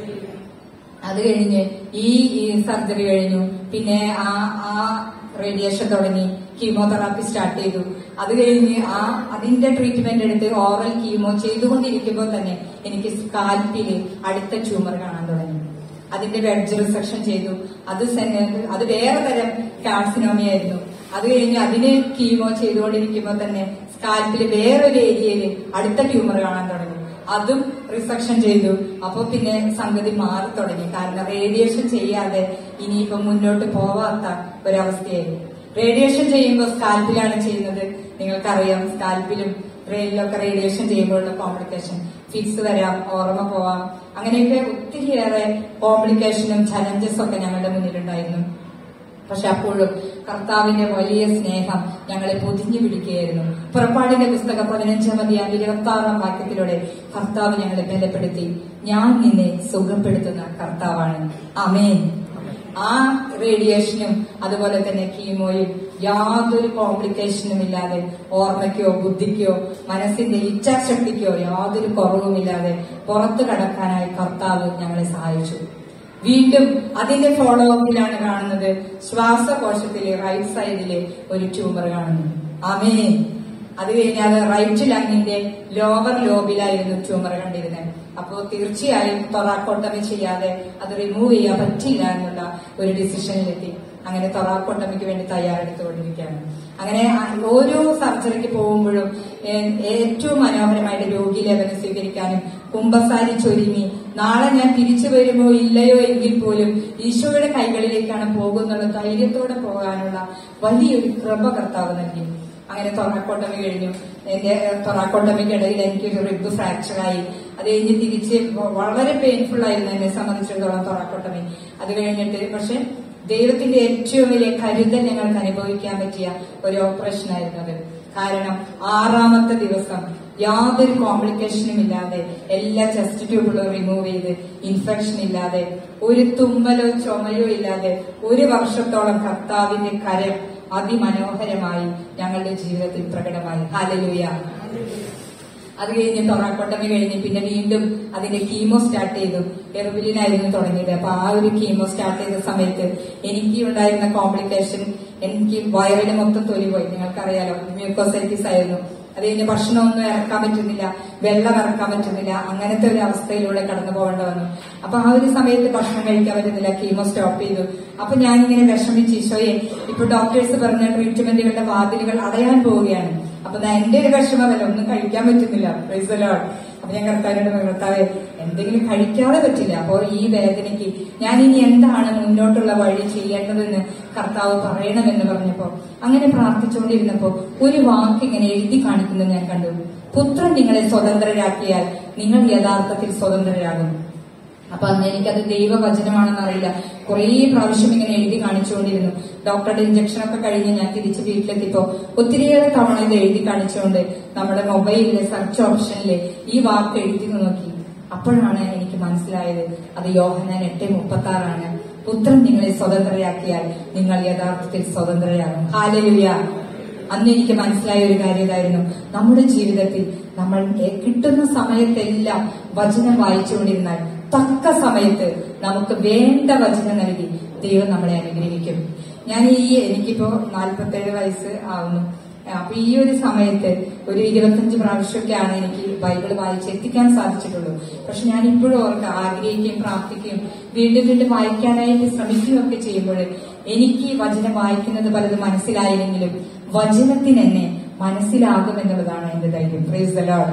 അത് കഴിഞ്ഞ് ഈ ഈ സർജറി കഴിഞ്ഞു പിന്നെ ആ ആ റേഡിയേഷൻ തുടങ്ങി കീമോതെറാപ്പി സ്റ്റാർട്ട് ചെയ്തു അത് കഴിഞ്ഞ് ആ അതിന്റെ ട്രീറ്റ്മെന്റ് എടുത്ത് ഓറൽ കീമോ ചെയ്തുകൊണ്ടിരിക്കുമ്പോൾ തന്നെ എനിക്ക് സ്കാൽപ്പില് അടുത്ത ട്യൂമർ കാണാൻ തുടങ്ങി അതിന്റെ വെഡ്ജ് റിസക്ഷൻ ചെയ്തു അത് സെന- അത് വേറെ തരം കാർസിനോമിയായിരുന്നു അത് കഴിഞ്ഞ് അതിന് കീമോ ചെയ്തുകൊണ്ടിരിക്കുമ്പോൾ തന്നെ സ്കാൽപ്പില് വേറൊരു ഏരിയയില് അടുത്ത ട്യൂമർ കാണാൻ തുടങ്ങി അതും റിസക്ഷൻ ചെയ്തു അപ്പൊ പിന്നെ സംഗതി മാറി തുടങ്ങി കാരണം റേഡിയേഷൻ ചെയ്യാതെ ഇനിയിപ്പോ മുന്നോട്ട് പോവാത്ത ഒരവസ്ഥയായിരുന്നു റേഡിയേഷൻ ചെയ്യുമ്പോൾ സ്കാൽപ്പിലാണ് ചെയ്യുന്നത് നിങ്ങൾക്കറിയാം സ്കാൽപ്പിലും ബ്രെയിനിലൊക്കെ റേഡിയേഷൻ ചെയ്യുമ്പോഴുള്ള കോംപ്ലിക്കേഷൻ ഫിക്സ് വരാം ഓർമ്മ പോവാം അങ്ങനെയൊക്കെ ഒത്തിരിയേറെ കോംപ്ലിക്കേഷനും ചലഞ്ചസും ഒക്കെ ഞങ്ങളുടെ മുന്നിലുണ്ടായിരുന്നു പക്ഷെ അപ്പോഴും കർത്താവിന്റെ വലിയ സ്നേഹം ഞങ്ങളെ പൊതിഞ്ഞു പിടിക്കുകയായിരുന്നു പുറപ്പാടിന്റെ പുസ്തകം പതിനഞ്ചാം അധ്യായം ഇരുപത്തി ആറാം വാക്യത്തിലൂടെ കർത്താവ് ഞങ്ങളെ ബലപ്പെടുത്തി ഞാൻ നിന്നെ സുഖപ്പെടുത്തുന്ന കർത്താവാണ് അമേൻ ആ റേഡിയേഷനും അതുപോലെ തന്നെ കീമോയും യാതൊരു കോംപ്ലിക്കേഷനും ഇല്ലാതെ ഓർമ്മയ്ക്കോ ബുദ്ധിക്കോ മനസ്സിന്റെ ഇച്ഛാശക്തിക്കോ യാതൊരു കുറവുമില്ലാതെ പുറത്തു കടക്കാനായി കർത്താവ് ഞങ്ങളെ സഹായിച്ചു വീണ്ടും അതിന്റെ ഫോളോ അപ്പിലാണ് കാണുന്നത് ശ്വാസകോശത്തിലെ റൈറ്റ് സൈഡിലെ ഒരു ട്യൂമർ കാണുന്നു ആമേ അത് കഴിഞ്ഞാൽ റൈറ്റ് ലങ്ങിന്റെ ലോവർ ലോബിലായിരുന്നു ട്യൂമർ കണ്ടിരുന്നത് അപ്പോ തീർച്ചയായും തൊറാക്കോട്ടമി ചെയ്യാതെ അത് റിമൂവ് ചെയ്യാൻ പറ്റില്ല എന്നുള്ള ഒരു ഡിസിഷനിലെത്തി അങ്ങനെ തൊറാക്കോട്ടമിക്ക് വേണ്ടി തയ്യാറെടുത്തുകൊണ്ടിരിക്കുകയാണ് അങ്ങനെ ആ- ഓരോ സർജറിക്ക് പോകുമ്പോഴും ഏ- ഏറ്റവും മനോഹരമായിട്ട് രോഗി ലെവലിൽ സ്വീകരിക്കാനും കുമ്പസാരി ചൊരുങ്ങി നാളെ ഞാൻ തിരിച്ചു വരുമോ ഇല്ലയോ എങ്കിൽ പോലും ഈശോയുടെ കൈകളിലേക്കാണ് പോകുന്നുള്ള ധൈര്യത്തോടെ പോകാനുള്ള വലിയൊരു കൃപ കർത്താവ് നൽകി അങ്ങനെ തൊറാക്കോട്ടമി കഴിഞ്ഞു എന്റെ തൊറാക്കോട്ടമിക്കിടയിൽ എനിക്കൊരു റിബ് ഫ്രാക്ചറായി അത് കഴിഞ്ഞ് തിരിച്ച് വളരെ പെയിൻഫുൾ ആയിരുന്നു എന്നെ സംബന്ധിച്ചിടത്തോളം തൊറാക്കോട്ടമി അത് കഴിഞ്ഞിട്ട് പക്ഷെ ദൈവത്തിന്റെ ഏറ്റവും വലിയ കരുതൽ ഞങ്ങൾക്ക് അനുഭവിക്കാൻ പറ്റിയ ഒരു ഓപ്പറേഷൻ ആയിരുന്നു അത് കാരണം ആറാമത്തെ ദിവസം യാതൊരു കോംപ്ലിക്കേഷനും ഇല്ലാതെ എല്ലാ ചെസ്റ്റ് ട്യൂബുകളും റിമൂവ് ചെയ്ത് ഇൻഫെക്ഷൻ ഇല്ലാതെ ഒരു തുമ്മലോ ചുമയോ ഇല്ലാതെ ഒരു വർഷത്തോളം കർത്താവിന്റെ കരം അതിമനോഹരമായി ഞങ്ങളുടെ ജീവിതത്തിൽ പ്രകടമായി ഹാലലൂയ അത് കഴിഞ്ഞ് തൊറാക്കോട്ടമി കഴിഞ്ഞ് പിന്നെ വീണ്ടും അതിന്റെ കീമോ സ്റ്റാർട്ട് ചെയ്തു എറുബിലിനായിരുന്നു തുടങ്ങിയത് അപ്പൊ ആ ഒരു കീമോ സ്റ്റാർട്ട് ചെയ്ത സമയത്ത് എനിക്ക് ഉണ്ടായിരുന്ന കോംപ്ലിക്കേഷൻ എനിക്ക് വയറിന് മൊത്തം തൊലി പോയി നിങ്ങൾക്കറിയാലോ മ്യൂക്കോസൈറ്റിസ് ആയിരുന്നു അത് കഴിഞ്ഞ് ഭക്ഷണമൊന്നും ഇറക്കാൻ പറ്റുന്നില്ല വെള്ളം ഇറക്കാൻ പറ്റുന്നില്ല അങ്ങനത്തെ ഒരു അവസ്ഥയിലൂടെ കടന്നു പോകേണ്ട വന്നു അപ്പൊ ആ ഒരു സമയത്ത് ഭക്ഷണം കഴിക്കാൻ പറ്റുന്നില്ല കീമോ സ്റ്റോപ്പ് ചെയ്തു അപ്പൊ ഞാൻ ഇങ്ങനെ വിഷമിച്ച് ഈശോയെ ഇപ്പൊ ഡോക്ടേഴ്സ് പറഞ്ഞ ട്രീറ്റ്മെന്റുകളുടെ വാതിലുകൾ അടയാൻ പോവുകയാണ് അപ്പൊ ദാ എന്റെ ഒരു വിഷമമല്ല ഒന്നും കഴിക്കാൻ പറ്റുന്നില്ല പ്രൈസ് ലോഡ് അപ്പൊ ഞാൻ കർത്താവിനോട് പറഞ്ഞു, കർത്താവെ എന്തെങ്കിലും കഴിക്കാതെ പറ്റില്ല അപ്പോൾ ഈ വേദനയ്ക്ക് ഞാൻ ഇനി എന്താണ് മുന്നോട്ടുള്ള വഴി ചെയ്യേണ്ടതെന്ന് കർത്താവ് പറയണമെന്ന് പറഞ്ഞപ്പോ അങ്ങനെ പ്രാർത്ഥിച്ചുകൊണ്ടിരുന്നപ്പോ ഒരു വാക്ക് ഇങ്ങനെ എഴുതി കാണിക്കുന്നത് ഞാൻ കണ്ടു പുത്രൻ നിങ്ങളെ സ്വതന്ത്രരാക്കിയാൽ നിങ്ങൾ യഥാർത്ഥത്തിൽ സ്വതന്ത്രരാകും അപ്പൊ അന്ന് എനിക്കത് ദൈവവചനമാണെന്ന് അറിയില്ല കുറേ പ്രാവശ്യം ഇങ്ങനെ എഴുതി കാണിച്ചുകൊണ്ടിരുന്നു ഡോക്ടറുടെ ഇഞ്ചക്ഷൻ ഒക്കെ കഴിഞ്ഞ് ഞാൻ തിരിച്ച് വീട്ടിലെത്തിയപ്പോ ഒത്തിരിയേറെ തവണ ഇത് എഴുതി കാണിച്ചുകൊണ്ട് നമ്മുടെ മൊബൈലിലെ സെർച്ച് ഓപ്ഷനിലെ ഈ വാക്ക് എഴുതി നോക്കി അപ്പോഴാണ് എനിക്ക് മനസ്സിലായത് അത് യോഹനാൻ എട്ട് മുപ്പത്തി ആറാണ് പുത്രൻ നിങ്ങളെ സ്വതന്ത്രരാക്കിയാൽ നിങ്ങൾ യഥാർത്ഥത്തിൽ സ്വതന്ത്രരാകും ഹാലലുയ അന്ന് എനിക്ക് മനസ്സിലായ ഒരു കാര്യം ഇതായിരുന്നു നമ്മുടെ ജീവിതത്തിൽ നമ്മൾ എ- കിട്ടുന്ന സമയത്തെല്ലാം വചനം വായിച്ചുകൊണ്ടിരുന്നാൽ തക്ക സമയത്ത് നമുക്ക് വേണ്ട വചനം നൽകി ദൈവം നമ്മളെ അനുഗ്രഹിക്കും ഞാൻ ഈ എനിക്കിപ്പോ നാൽപ്പത്തേഴ് വയസ്സ് ആവുന്നു അപ്പൊ ഈ ഒരു സമയത്ത് ഒരു ഇരുപത്തഞ്ച് പ്രാവശ്യമൊക്കെയാണ് എനിക്ക് ബൈബിൾ വായിച്ച് എത്തിക്കാൻ സാധിച്ചിട്ടുള്ളൂ പക്ഷെ ഞാൻ ഇപ്പോഴും ഓർക്ക് ആഗ്രഹിക്കുകയും പ്രാർത്ഥിക്കുകയും വീണ്ടും വീണ്ടും വായിക്കാനായിട്ട് ശ്രമിക്കുകയും ഒക്കെ ചെയ്യുമ്പോൾ എനിക്ക് ഈ വചനം വായിക്കുന്നത് പലതും മനസ്സിലായില്ലെങ്കിലും വചനത്തിന് എന്നെ മനസ്സിലാകുമെന്നുള്ളതാണ് എന്റെ ധൈര്യം പ്രൈസ് ദ ലോർഡ്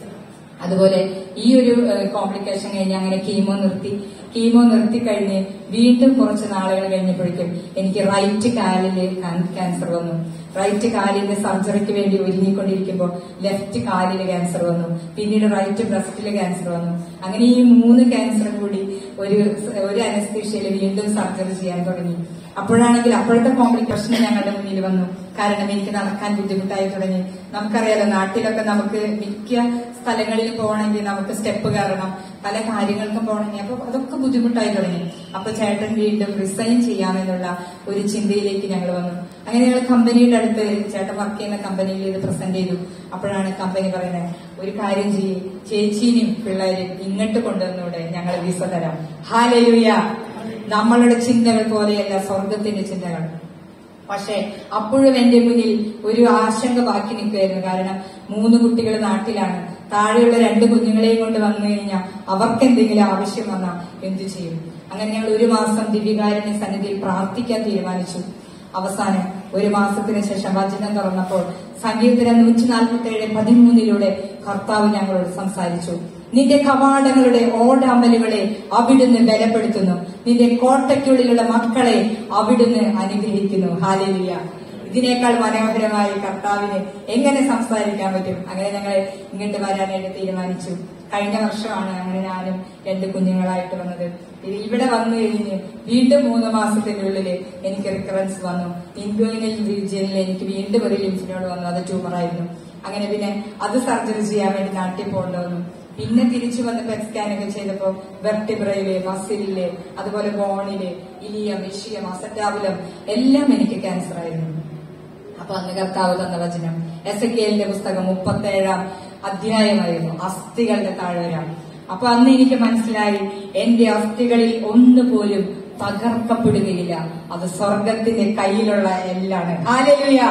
അതുപോലെ ഈ ഒരു കോംപ്ലിക്കേഷൻ കഴിഞ്ഞ് അങ്ങനെ കീമോ നിർത്തി കീമോ നിർത്തി കഴിഞ്ഞ് വീണ്ടും കുറച്ച് നാളുകൾ കഴിഞ്ഞപ്പോഴേക്കും എനിക്ക് റൈറ്റ് കാലില് ക്യാൻസർ വന്നു റൈറ്റ് കാലിന്റെ സർജറിക്ക് വേണ്ടി ഒരുങ്ങിക്കൊണ്ടിരിക്കുമ്പോൾ ലെഫ്റ്റ് കാലില് ക്യാൻസർ വന്നു പിന്നീട് റൈറ്റ് ബ്രസ്റ്റില് ക്യാൻസർ വന്നു അങ്ങനെ ഈ മൂന്ന് ക്യാൻസർ കൂടി ഒരു ഒരു അനസ്തീഷ്യയിൽ വീണ്ടും സർജറി ചെയ്യാൻ തുടങ്ങി അപ്പോഴാണെങ്കിൽ അപ്പോഴത്തെ കോംപ്ലിക്കേഷൻ ഞങ്ങളുടെ മുന്നിൽ വന്നു കാരണം എനിക്ക് നടക്കാൻ ബുദ്ധിമുട്ടായി തുടങ്ങി നമുക്കറിയാലോ നാട്ടിലൊക്കെ നമുക്ക് മിക്ക സ്ഥലങ്ങളിൽ പോകണമെങ്കിൽ നമുക്ക് സ്റ്റെപ്പ് കയറണം പല കാര്യങ്ങൾക്കും പോകണമെങ്കിൽ അപ്പൊ അതൊക്കെ ബുദ്ധിമുട്ടായി തുടങ്ങി അപ്പൊ ചേട്ടൻ വീണ്ടും റിസൈൻ ചെയ്യാമെന്നുള്ള ഒരു ചിന്തയിലേക്ക് ഞങ്ങൾ വന്നു അങ്ങനെ ഞങ്ങൾ കമ്പനിയുടെ അടുത്ത് ചേട്ടൻ വർക്ക് ചെയ്യുന്ന കമ്പനിയിൽ ഇത് പ്രസന്റ് ചെയ്തു അപ്പോഴാണ് കമ്പനി പറയുന്നത് ഒരു കാര്യം ചെയ്യും ചേച്ചീനെയും പിള്ളേരും ഇങ്ങോട്ട് കൊണ്ടുവന്നൂടെ ഞങ്ങൾ വിസ തരാം ഹാലലുയ നമ്മളുടെ ചിന്തകൾ പോലെയല്ല സ്വർഗത്തിന്റെ ചിന്തകൾ പക്ഷെ അപ്പോഴും എന്റെ മുന്നിൽ ഒരു ആശങ്ക ബാക്കി നിൽക്കുകയായിരുന്നു കാരണം മൂന്ന് കുട്ടികൾ നാട്ടിലാണ് താഴെയുള്ള രണ്ട് കുഞ്ഞുങ്ങളെയും കൊണ്ട് വന്നു കഴിഞ്ഞാൽ അവർക്ക് എന്തെങ്കിലും ആവശ്യം വന്നാൽ എന്തു ചെയ്യും അങ്ങനെ ഞങ്ങൾ ഒരു മാസം ദിവ്യകാരുണ്യ സന്നിധിയിൽ പ്രാർത്ഥിക്കാൻ തീരുമാനിച്ചു അവസാനം ഒരു മാസത്തിന് ശേഷം വചനം തുറന്നപ്പോൾ സങ്കീർത്തനം നൂറ്റി നാൽപ്പത്തി ഏഴ് പതിമൂന്നിലൂടെ കർത്താവ് ഞങ്ങളോട് സംസാരിച്ചു നിന്റെ കവാടങ്ങളുടെ ഓടാമ്പലുകളെ അവിടുന്ന് ബലപ്പെടുത്തുന്നു നിന്റെ കോട്ടയ്ക്കുള്ളിലുള്ള മക്കളെ അവിടുന്ന് അനുഗ്രഹിക്കുന്നു ഹാലേലിയ ഇതിനേക്കാൾ മനോഹരമായി കർത്താവിന് എങ്ങനെ സംസാരിക്കാൻ പറ്റും അങ്ങനെ ഞങ്ങൾ ഇങ്ങോട്ട് വരാനായിട്ട് തീരുമാനിച്ചു കഴിഞ്ഞ വർഷമാണ് അങ്ങനെ ഞാനും രണ്ട് കുഞ്ഞുങ്ങളായിട്ട് വന്നത് ഇത് ഇവിടെ വന്നു കഴിഞ്ഞ് വീണ്ടും മൂന്ന് മാസത്തിനുള്ളിൽ എനിക്ക് റിക്കറൻസ് വന്നു ഇൻഗ്വൈനൽ റീജിയനിൽ എനിക്ക് വീണ്ടും ഒരു ലിംഫിനോട് വന്നു അത് ട്യൂമറായിരുന്നു അങ്ങനെ പിന്നെ അത് സർജറി ചെയ്യാൻ വേണ്ടി നാട്ടിൽ പോകേണ്ടി വന്നു പിന്നെ തിരിച്ചു വന്ന് പെറ്റ് സ്കാനൊക്കെ ചെയ്തപ്പോ വെർട്ടിബ്രയില് മസിലില് അതുപോലെ ബോണില് ഇലിയം ഇഷിയം അസറ്റാബുലം എല്ലാം എനിക്ക് ക്യാൻസർ ആയിരുന്നു അപ്പൊ അന്ന് കർത്താവ് തന്ന വചനം എസ് എ കെലിന്റെ പുസ്തകം മുപ്പത്തേഴാം അധ്യായമായിരുന്നു അസ്ഥികളുടെ താഴ്വര അപ്പൊ അന്ന് എനിക്ക് മനസ്സിലായി എന്റെ അസ്ഥികളിൽ ഒന്നുപോലും തകർക്കപ്പെടുകയില്ല അത് സ്വർഗത്തിന്റെ കയ്യിലുള്ള എല്ലാണ് ഹാലലുയ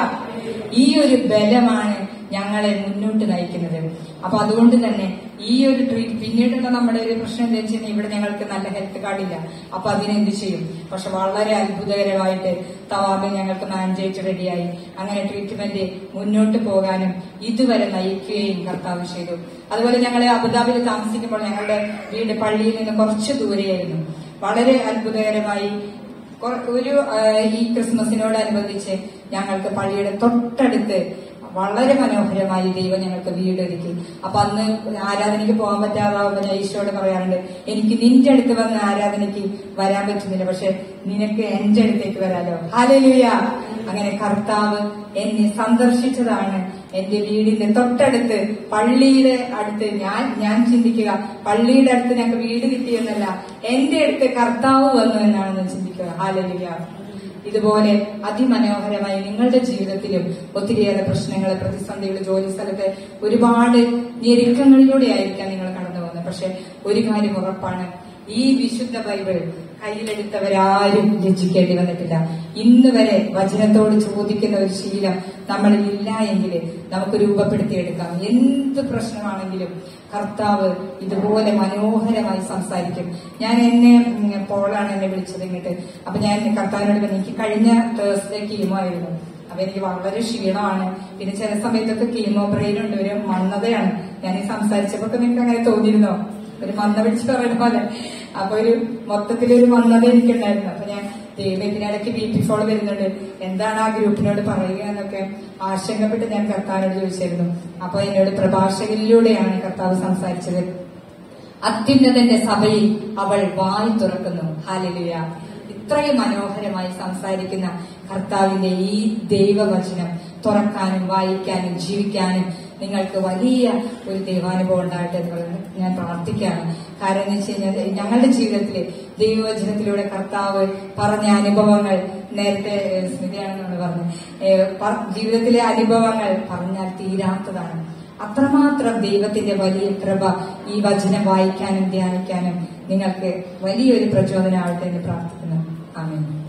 ഈ ഒരു ബലമാണ് ഞങ്ങളെ മുന്നോട്ട് നയിക്കുന്നത് അപ്പൊ അതുകൊണ്ട് തന്നെ ഈ ഒരു ട്രീറ്റ് പിന്നീടുള്ള നമ്മുടെ ഒരു പ്രശ്നം എന്താ വെച്ചാൽ ഇവിടെ ഞങ്ങൾക്ക് നല്ല ഹെൽത്ത് കാർഡില്ല അപ്പൊ അതിനെന്ത് ചെയ്യും പക്ഷെ വളരെ അത്ഭുതകരമായിട്ട് തവാബ് ഞങ്ങൾക്ക് മാനേജ് റെഡിയായി അങ്ങനെ ട്രീറ്റ്മെന്റ് മുന്നോട്ട് പോകാനും ഇതുവരെ നയിക്കുകയും കർത്താവ് ചെയ്തു അതുപോലെ ഞങ്ങൾ അബുദാബിയിൽ താമസിക്കുമ്പോൾ ഞങ്ങളുടെ വീട് പള്ളിയിൽ നിന്ന് കുറച്ച് ദൂരെയായിരുന്നു വളരെ അത്ഭുതകരമായി കൊ- ഒരു ആ, ഈ ക്രിസ്മസിനോടനുബന്ധിച്ച് ഞങ്ങൾക്ക് പള്ളിയുടെ തൊട്ടടുത്ത് വളരെ മനോഹരമായി ദൈവം ഞങ്ങൾക്ക് വീടൊരുക്കി അപ്പൊ അന്ന് ആരാധനയ്ക്ക് പോകാൻ പറ്റാതാവുമ്പോൾ ഞാൻ ഈശോയോട് പറയാറുണ്ട് എനിക്ക് നിന്റെ അടുത്ത് വന്ന് ആരാധനയ്ക്ക് വരാൻ പറ്റുന്നില്ല പക്ഷെ നിനക്ക് എന്റെ അടുത്തേക്ക് വരാലോ ഹാലലുയ അങ്ങനെ കർത്താവ് എന്നെ സന്ദർശിച്ചതാണ് എന്റെ വീടിന്റെ തൊട്ടടുത്ത് പള്ളിയുടെ അടുത്ത് ഞാൻ ഞാൻ ചിന്തിക്കുക പള്ളിയുടെ അടുത്ത് ഞങ്ങൾക്ക് വീട് കിട്ടിയെന്നല്ല എന്റെ അടുത്ത് കർത്താവ് വന്നു എന്നാണ് ഞാൻ ചിന്തിക്കുക ഹാലലുയ ഇതുപോലെ അതിമനോഹരമായി നിങ്ങളുടെ ജീവിതത്തിലും ഒത്തിരിയേറെ പ്രശ്നങ്ങൾ പ്രതിസന്ധികൾ ജോലി സ്ഥലത്ത് ഒരുപാട് ഞെരുക്കങ്ങളിലൂടെ ആയിരിക്കാം നിങ്ങൾ കടന്നു പോകുന്നത് പക്ഷെ ഒരു കാര്യം ഉറപ്പാണ് ഈ വിശുദ്ധ ബൈബിൾ കയ്യിലെടുത്തവരാരും ലജ്ജിക്കേണ്ടി വന്നിട്ടില്ല ഇന്ന് വരെ വചനത്തോട് ചോദിക്കുന്ന ഒരു ശീലം നമ്മളിൽ ഇല്ല എങ്കിൽ നമുക്ക് രൂപപ്പെടുത്തിയെടുക്കാം എന്ത് പ്രശ്നമാണെങ്കിലും കർത്താവ് ഇതുപോലെ മനോഹരമായി സംസാരിക്കും ഞാൻ എന്നെ ഉം, പോളാണ് എന്നെ വിളിച്ചത് ഇങ്ങോട്ട് അപ്പൊ ഞാൻ കർത്താവിനോട് പറഞ്ഞു എനിക്ക് കഴിഞ്ഞ തേഴ്സ്ഡേ കീമോ ആയിരുന്നു അപ്പൊ എനിക്ക് വളരെ ക്ഷീണമാണ് പിന്നെ ചില സമയത്തൊക്കെ കീമോ ബ്രെയിൻ ഉണ്ട് ഒരു മന്ദതയാണ് ഞാൻ ഈ സംസാരിച്ചപ്പോ ഒക്കെ നിങ്ങൾക്ക് അങ്ങനെ തോന്നിയിരുന്നോ ഒരു മന്ദ പിടിച്ച് പറയുന്ന പോലെ അപ്പൊ ഒരു മൊത്തത്തിലൊരു മന്ദത എനിക്കുണ്ടായിരുന്നു അപ്പൊ ഞാൻ ദൈവം ഇതിനിടയ്ക്ക് ബി പി ഫോൾ വരുന്നുണ്ട് എന്താണ് ആ ഗ്രൂപ്പിനോട് പറയുക എന്നൊക്കെ ആശങ്കപ്പെട്ട് ഞാൻ കർത്താവിനോട് ചോദിച്ചിരുന്നു അപ്പൊ എന്നോട് പ്രഭാഷകനിലൂടെയാണ് കർത്താവ് സംസാരിച്ചത് അത്യുന്നതന്റെ സഭയിൽ അവൾ വായി തുറക്കുന്നു ഹാലലുയ ഇത്രയും മനോഹരമായി സംസാരിക്കുന്ന കർത്താവിന്റെ ഈ ദൈവവചനം തുറക്കാനും വായിക്കാനും ജീവിക്കാനും നിങ്ങൾക്ക് വലിയ ഒരു ദൈവാനുഭവം ഉണ്ടാകട്ടെ എന്ന് പറഞ്ഞ് ഞാൻ പ്രാർത്ഥിക്കുകയാണ് കാരണം എന്ന് വെച്ച് കഴിഞ്ഞാൽ ഞങ്ങളുടെ ജീവിതത്തില് ദൈവവചനത്തിലൂടെ കർത്താവ് പറഞ്ഞ അനുഭവങ്ങൾ നേരത്തെ ഏഹ്, സ്മിതയാണെന്നാണ് പറഞ്ഞു ഏഹ്, പ- ജീവിതത്തിലെ അനുഭവങ്ങൾ പറഞ്ഞാൽ തീരാത്തതാണ് അത്രമാത്രം ദൈവത്തിന്റെ വലിയ കൃപ ഈ വചനം വായിക്കാനും ധ്യാനിക്കാനും നിങ്ങൾക്ക് വലിയൊരു പ്രചോദനമാവട്ടെ എന്ന് പ്രാർത്ഥിക്കുന്നു ആമേൻ